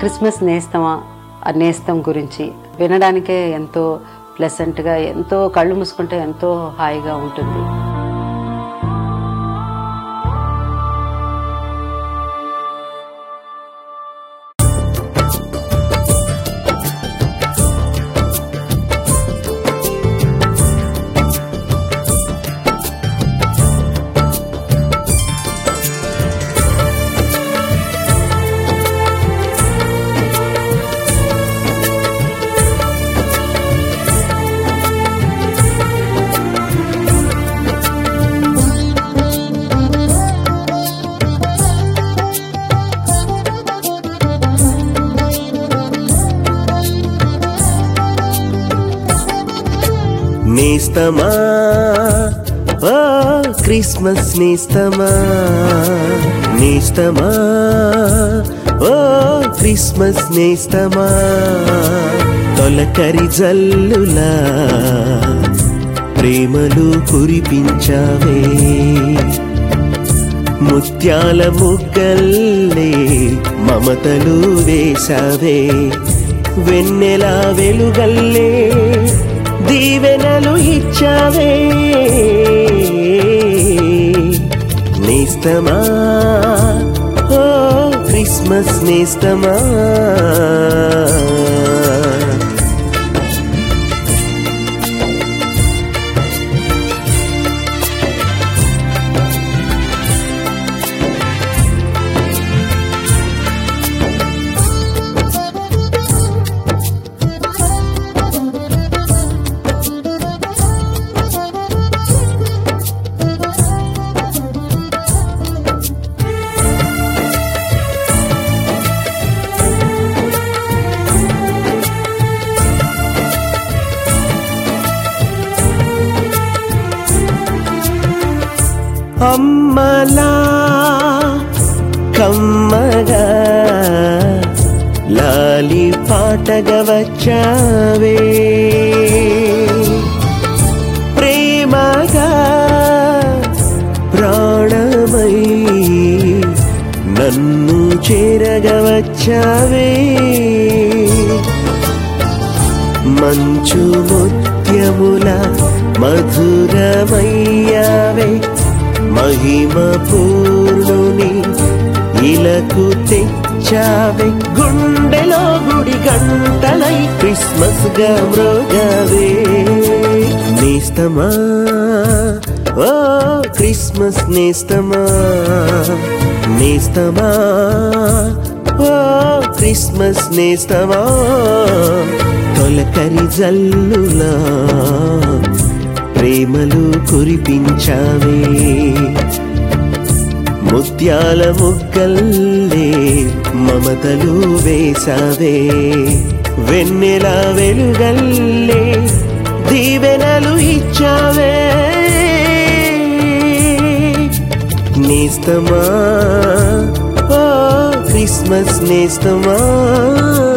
Christmas నేస్తమా ఆ నేస్తం గురించి వినడానికే ఎంతో ప్లెసెంట్గా ఎంతో కళ్ళు మూసుకుంటే ఎంతో హాయిగా ఉంటుంది నేస్తమా ఓ క్రిస్మస్ నేస్తమా నేస్తమా ఓ క్రిస్మస్ నేస్తమా తొలకరి జల్లులా ప్రేమలు కురిపించావే ముత్యాల ముగ్గల్లే మమతలు వేశావే వెన్నెల వెలుగల్లే దీవెనలు ఇచ్చావే నేస్తమా ఓ క్రిస్మస్ నేస్తమా అమ్మలా కమ్మగా లాలి పాటగా వచ్చావే ప్రేమగా ప్రాణమై నన్ను చేరగా వచ్చావే మంచు ముత్యముల మధురమయ్యావే మహిమ పూర్ణుని ఇలకు తెచ్చావే గుండెలో గుడి గంటలై క్రిస్మస్ గా మ్రోగావే నేస్తమా ఓ క్రిస్మస్ నేస్తమా నేస్తమా ఓ క్రిస్మస్ నేస్తమా తొలకరి జల్లులా ప్రేమలు కురిపించావే ముత్యాల ముగ్గల్లే మమతలు వేసావే వెన్నెల వెలుగల్లే దీవెనలు ఇచ్చావే నేస్తమా ఓ క్రిస్మస్ నేస్తమా